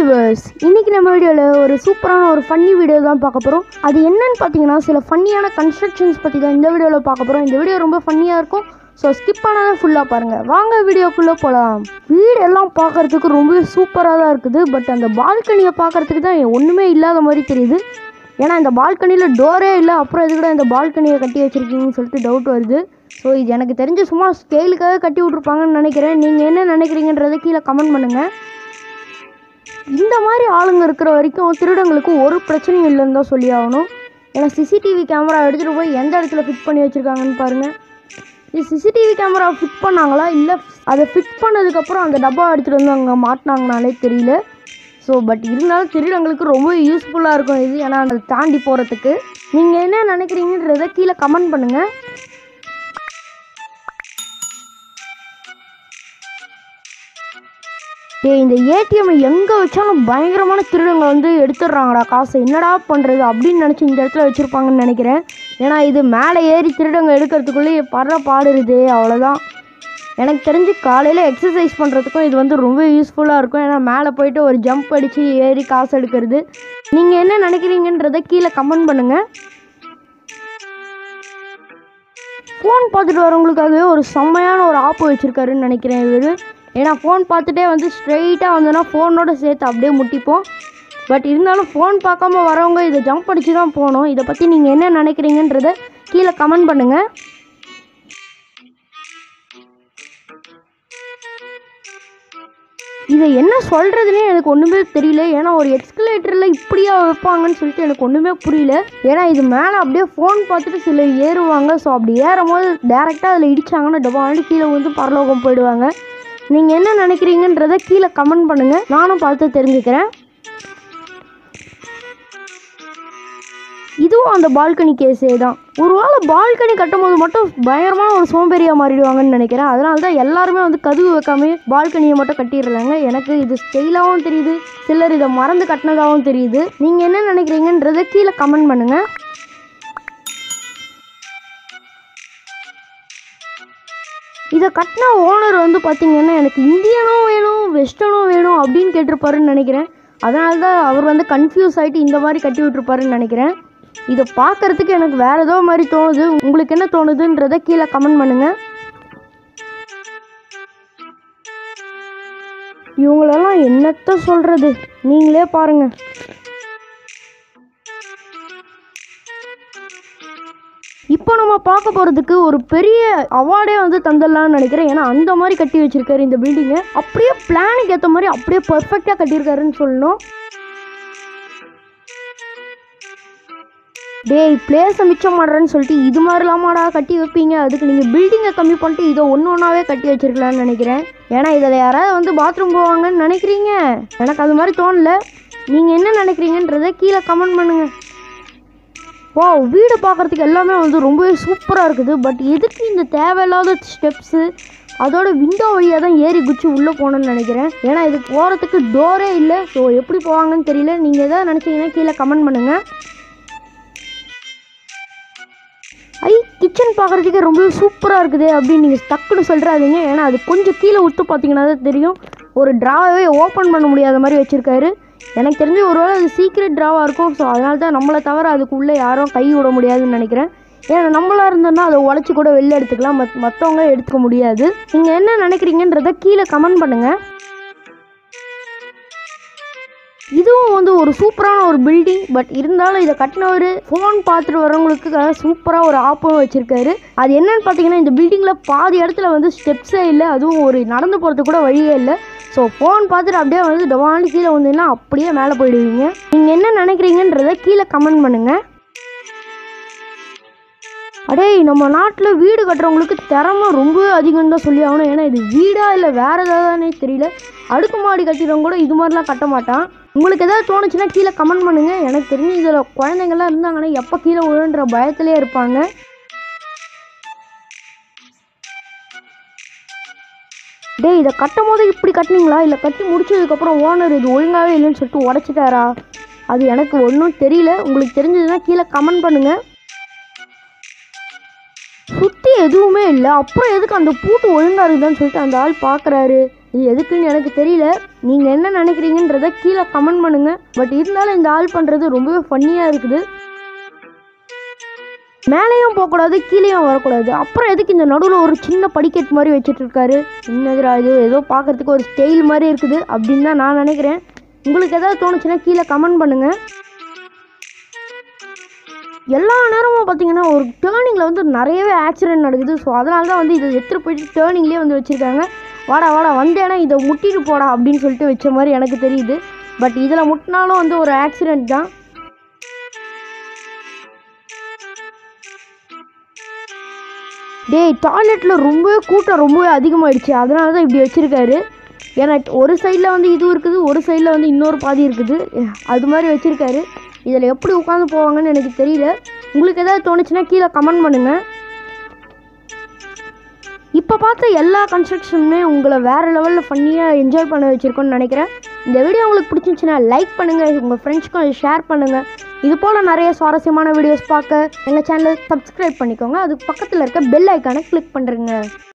viewers இன்னைக்கு நம்ம வீடியோவில் ஒரு சூப்பரான ஒரு ஃபன்னி வீடியோ தான் பார்க்க போகிறோம் அது என்னன்னு பார்த்தீங்கன்னா சில ஃபன்னியான கன்ஸ்ட்ரக்ஷன்ஸ் பற்றி தான் இந்த வீடியோவில் பார்க்க போகிறோம் இந்த வீடியோ ரொம்ப ஃபன்னியாக இருக்கும் ஸோ ஸ்கிப் பண்ணாதான் ஃபுல்லாக பாருங்கள் வாங்க வீடியோக்குள்ளே போகலாம் வீடு எல்லாம் பார்க்கறதுக்கு ரொம்பவே சூப்பராக தான் இருக்குது பட் அந்த பால்கனியை பார்க்கறதுக்கு தான் ஒன்றுமே இல்லாத மாதிரி தெரியுது ஏன்னா இந்த பால்கனியில் டோரே இல்லை அப்புறம் எதுக்கூட இந்த பால்கனியை கட்டி வச்சுருக்கீங்கன்னு சொல்லிட்டு டவுட் வருது ஸோ இது எனக்கு தெரிஞ்சு சும்மா ஸ்கேலுக்காக கட்டி விட்ருப்பாங்கன்னு நினைக்கிறேன் நீங்கள் என்ன நினைக்கிறீங்கன்றதை கீழே கமெண்ட் பண்ணுங்கள் இந்த மாதிரி ஆளுங்க இருக்கிற வரைக்கும் திருடங்களுக்கு ஒரு பிரச்சனையும் இல்லைன்னு தான் சொல்லி ஆகணும் ஏன்னா சிசிடிவி கேமரா எடுத்துகிட்டு போய் எந்த இடத்துல ஃபிட் பண்ணி வச்சுருக்காங்கன்னு பாருங்கள் இது சிசிடிவி கேமரா ஃபிட் பண்ணாங்களா இல்லை அதை ஃபிட் பண்ணதுக்கப்புறம் அந்த டப்பா எடுத்துகிட்டு வந்து அங்கே மாட்டினாங்கனாலே தெரியல ஸோ பட் இருந்தாலும் திருடங்களுக்கு ரொம்ப யூஸ்ஃபுல்லாக இருக்கும் இது ஏன்னா அதை தாண்டி போகிறதுக்கு நீங்கள் என்ன நினைக்கிறீங்கன்றத கீழே கமெண்ட் பண்ணுங்கள் டேய் இந்த ஏடிஎம் எங்கே வச்சாலும் பயங்கரமான திருடங்க வந்து எடுத்துடுறாங்கடா காசை என்னடா பண்ணுறது அப்படின்னு நினச்சி இந்த இடத்துல வச்சுருப்பாங்கன்னு நினைக்கிறேன் ஏன்னா இது மேலே ஏறி திருடங்க எடுக்கிறதுக்குள்ளேயே படுற பாடுறது அவ்வளோதான் எனக்கு தெரிஞ்சு காலையில் எக்ஸசைஸ் பண்ணுறதுக்கும் இது வந்து ரொம்ப யூஸ்ஃபுல்லாக இருக்கும் ஏன்னா மேலே போயிட்டு ஒரு ஜம்ப் அடித்து ஏறி காசு எடுக்கிறது நீங்கள் என்ன நினைக்கிறீங்கன்றதை கீழே கமெண்ட் பண்ணுங்கள் ஃபோன் பார்த்துட்டு வரவங்களுக்காகவே ஒரு செம்மையான ஒரு ஆப் வச்சுருக்காருன்னு நினைக்கிறேன் இவர் ஏன்னா ஃபோன் பார்த்துட்டே வந்து ஸ்ட்ரெயிட்டாக வந்தோன்னா ஃபோனோட சேர்த்து அப்படியே முட்டிப்போம் பட் இருந்தாலும் ஃபோன் பார்க்காம வரவங்க இதை ஜம்ப் அடித்து தான் போகணும் இதை பற்றி நீங்கள் என்ன நினைக்கிறீங்கன்றத கீழே கமெண்ட் பண்ணுங்கள் இதை என்ன சொல்கிறதுனே எனக்கு ஒன்றுமே தெரியல ஏன்னா ஒரு எக்ஸ்கலேட்டரில் இப்படியா வைப்பாங்கன்னு சொல்லிட்டு எனக்கு ஒன்றுமே புரியல ஏன்னா இது மேலே அப்படியே ஃபோன் பார்த்துட்டு சிலர் ஏறுவாங்க ஸோ அப்படி ஏறும் போது டேரெக்டாக அதில் இடிச்சாங்கன்னா டப்பாண்டு கீழே வந்து பரலோகம் போயிடுவாங்க நீங்கள் என்ன நினைக்கிறீங்கன்றத கீழே கமெண்ட் பண்ணுங்கள் நானும் பார்த்து தெரிஞ்சுக்கிறேன் இதுவும் அந்த பால்கனி கேஸே தான் ஒருவேளை பால்கனி கட்டும் போது மட்டும் பயங்கரமான ஒரு சோம்பேறியாக மாறிடுவாங்கன்னு நினைக்கிறேன் அதனால தான் எல்லாருமே வந்து கதவு வைக்காம பால்கனியை மட்டும் கட்டிடுறாங்க எனக்கு இது ஸ்டைலாகவும் தெரியுது சிலர் இதை மறந்து கட்டினதாகவும் தெரியுது நீங்கள் என்ன நினைக்கிறீங்கன்றதை கீழே கமெண்ட் பண்ணுங்கள் இதை கட்டின ஓனர் வந்து பார்த்தீங்கன்னா எனக்கு இந்தியனும் வேணும் வெஸ்டர்னும் வேணும் அப்படின்னு கேட்டிருப்பாருன்னு நினைக்கிறேன் அதனால தான் அவர் வந்து கன்ஃபியூஸ் ஆகிட்டு இந்த மாதிரி கட்டி விட்டுருப்பாருன்னு நினைக்கிறேன் இதை பார்க்கறதுக்கு எனக்கு வேறு ஏதோ மாதிரி தோணுது உங்களுக்கு என்ன தோணுதுன்றதை கீழே கமெண்ட் பண்ணுங்கள் இவங்களெல்லாம் என்னத்த சொல்கிறது நீங்களே பாருங்கள் இப்போ நம்ம பார்க்க போகிறதுக்கு ஒரு பெரிய அவார்டே வந்து தந்துடலாம்னு நினைக்கிறேன் ஏன்னா அந்த மாதிரி கட்டி வச்சிருக்காரு இந்த பில்டிங்கை அப்படியே பிளானுக்கு ஏற்ற மாதிரி அப்படியே பர்ஃபெக்டாக கட்டியிருக்காருன்னு சொல்லணும் டேய் பிளேஸை மிச்சம் பண்ணுறேன்னு சொல்லிட்டு இது மாதிரிலாமாடா கட்டி வைப்பீங்க அதுக்கு நீங்கள் பில்டிங்கை கம்மி பண்ணிட்டு இதை ஒன்று ஒன்றாவே கட்டி வச்சிருக்கலாம்னு நினைக்கிறேன் ஏன்னா இதில் யாராவது வந்து பாத்ரூம் போவாங்கன்னு நினைக்கிறீங்க எனக்கு அது மாதிரி தோணல நீங்கள் என்ன நினைக்கிறீங்கன்றதை கீழே கமெண்ட் பண்ணுங்கள் வா வீடு பார்க்குறதுக்கு எல்லாமே வந்து ரொம்பவே சூப்பராக இருக்குது பட் எதுக்கு இந்த தேவையில்லாத ஸ்டெப்ஸு அதோட விண்டோ வழியாக தான் ஏறி குச்சி உள்ளே போகணும்னு நினைக்கிறேன் ஏன்னா இது போகிறதுக்கு டோரே இல்லை ஸோ எப்படி போவாங்கன்னு தெரியல நீங்கள் எதாவது நினச்சிங்கன்னா கீழே கமெண்ட் பண்ணுங்கள் ஐ கிச்சன் பார்க்குறதுக்கே ரொம்ப சூப்பராக இருக்குது அப்படின்னு நீங்கள் டக்குன்னு சொல்கிறாதீங்க ஏன்னா அது கொஞ்சம் கீழே விட்டு பார்த்தீங்கன்னா தான் தெரியும் ஒரு ட்ராவே ஓப்பன் பண்ண முடியாத மாதிரி வச்சுருக்காரு எனக்கு தெரிஞ்சு ஒருவேளை அது சீக்ரெட் ட்ராவாக இருக்கும் ஸோ அதனால தான் நம்மளை தவிர அதுக்குள்ளே யாரும் கை விட முடியாதுன்னு நினைக்கிறேன் ஏன்னா நம்மளாக இருந்தோம்னா அதை உடச்சி கூட வெளில எடுத்துக்கலாம் மத் மற்றவங்க எடுத்துக்க முடியாது நீங்கள் என்ன நினைக்கிறீங்கன்றத கீழே கமெண்ட் பண்ணுங்கள் இதுவும் வந்து ஒரு சூப்பரான ஒரு பில்டிங் பட் இருந்தாலும் இதை கட்டினவர் ஃபோன் பார்த்துட்டு வரவங்களுக்கு சூப்பராக ஒரு ஆப்பும் வச்சுருக்காரு அது என்னன்னு பார்த்தீங்கன்னா இந்த பில்டிங்கில் பாதி இடத்துல வந்து ஸ்டெப்ஸே இல்லை அதுவும் ஒரு நடந்து போகிறதுக்கு கூட வழியே இல்லை ஸோ ஃபோன் பார்த்துட்டு அப்படியே வந்து டவாண்டு கீழே வந்தீங்கன்னா அப்படியே மேலே போயிடுவீங்க நீங்கள் என்ன நினைக்கிறீங்கன்றத கீழே கமெண்ட் பண்ணுங்கள் அடே நம்ம நாட்டில் வீடு கட்டுறவங்களுக்கு திறமை ரொம்ப அதிகம் தான் சொல்லி ஆகணும் ஏன்னா இது வீடா இல்லை வேறு ஏதாவதுனே தெரியல அடுக்குமாடி கட்டிடவங்க கூட இது மாதிரிலாம் கட்ட மாட்டான் உங்களுக்கு எதாவது தோணுச்சுன்னா கீழே கமெண்ட் பண்ணுங்கள் எனக்கு தெரிஞ்சு இதில் குழந்தைங்கள்லாம் இருந்தாங்கன்னா எப்போ கீழே விழுன்ற பயத்திலே இருப்பாங்க டேய் இதை கட்டும் போது இப்படி கட்டினீங்களா இல்லை கட்டி முடிச்சதுக்கப்புறம் ஓனர் இது ஒழுங்காகவே இல்லைன்னு சொல்லிட்டு உடச்சிட்டாரா அது எனக்கு ஒன்றும் தெரியல உங்களுக்கு தெரிஞ்சதுன்னா கீழே கமெண்ட் பண்ணுங்கள் சுற்றி எதுவுமே இல்லை அப்புறம் எதுக்கு அந்த பூட்டு ஒழுங்காக இருக்குதான்னு சொல்லிட்டு அந்த ஆள் பார்க்குறாரு இது எதுக்குன்னு எனக்கு தெரியல நீங்கள் என்ன நினைக்கிறீங்கன்றத கீழே கமெண்ட் பண்ணுங்கள் பட் இருந்தாலும் இந்த ஆள் பண்ணுறது ரொம்பவே ஃபன்னியாக இருக்குது மேலேயும் போகக்கூடாது கீழேயும் வரக்கூடாது அப்புறம் எதுக்கு இந்த நடுவில் ஒரு சின்ன படிக்கட்டு மாதிரி வச்சுட்டு இருக்காரு என்னதுடா இது ஏதோ பார்க்கறதுக்கு ஒரு ஸ்டைல் மாதிரி இருக்குது அப்படின்னு தான் நான் நினைக்கிறேன் உங்களுக்கு எதாவது தோணுச்சுன்னா கீழே கமெண்ட் பண்ணுங்கள் எல்லா நேரமும் பார்த்தீங்கன்னா ஒரு டேர்னிங்கில் வந்து நிறையவே ஆக்சிடென்ட் நடக்குது ஸோ அதனால தான் வந்து இதை எடுத்துகிட்டு போயிட்டு டேர்னிங்லேயே வந்து வச்சுருக்காங்க வாடா வாடா வந்தேன்னா இதை முட்டிட்டு போடா அப்படின்னு சொல்லிட்டு வச்ச மாதிரி எனக்கு தெரியுது பட் இதில் முட்டினாலும் வந்து ஒரு ஆக்சிடென்ட் தான் டேய் டாய்லெட்டில் ரொம்பவே கூட்டம் ரொம்பவே அதிகமாகிடுச்சு அதனால தான் இப்படி வச்சுருக்காரு ஏன்னா ஒரு சைடில் வந்து இது இருக்குது ஒரு சைடில் வந்து இன்னொரு பாதி இருக்குது அது மாதிரி வச்சுருக்காரு இதில் எப்படி உட்காந்து போவாங்கன்னு எனக்கு தெரியல உங்களுக்கு எதாவது தோணுச்சுன்னா கீழே கமெண்ட் பண்ணுங்கள் இப்போ பார்த்த எல்லா கன்ஸ்ட்ரக்ஷனுமே உங்களை வேறு லெவலில் ஃபன்னியாக என்ஜாய் பண்ண வச்சுருக்கோன்னு நினைக்கிறேன் இந்த வீடியோ உங்களுக்கு பிடிச்சிருந்துச்சுன்னா லைக் பண்ணுங்கள் உங்கள் ஃப்ரெண்ட்ஸ்க்கும் ஷேர் பண்ணுங்கள் இது போல் நிறைய சுவாரஸ்யமான வீடியோஸ் பார்க்க எங்கள் சேனலை சப்ஸ்கிரைப் பண்ணிக்கோங்க அதுக்கு பக்கத்தில் இருக்க பெல் ஐக்கானை கிளிக் பண்ணுறேங்க